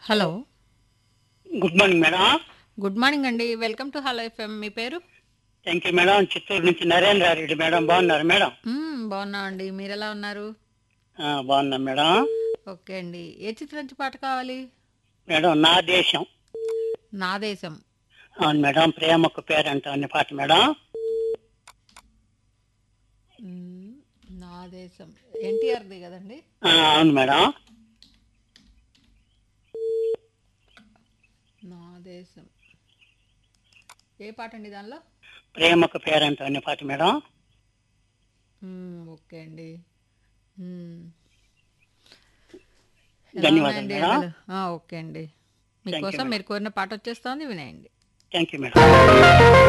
Hello good morning madam good morning అండి welcome to hello FM మీ పేరు thank you madam Chittoor నుంచి Narendra Reddy madam బాగున్నారు మేడం మ్మ్, బాగున్నా అండి మీరు ఎలా ఉన్నారు ఆ, బాగున్నాం మేడం ఓకే అండి ఏ చిత్రం నుంచి పాట కావాలి మేడం నా దేశం నా దేశం అవును మేడం ప్రేమకు పేరంట అనే పాట మేడం మ్మ్, నా దేశం ఎన్టీఆర్ది కదండి ఆ, అవును మేడం నా దేశం ఏ పాట అండి దానిలో ప్రేమకు పేరంట అనే పాట మేడం మ్మ్, ఓకే అండి మ్మ్. ఎలా ధన్యవాదాలు ఉన్నాయండి మేడం. ఎండలు? ఆ, ఓకే అండి మీకోసం మీరు కోరిన పాట వచ్చేస్తోంది వినేయండి థ్యాంక్ యూ మేడం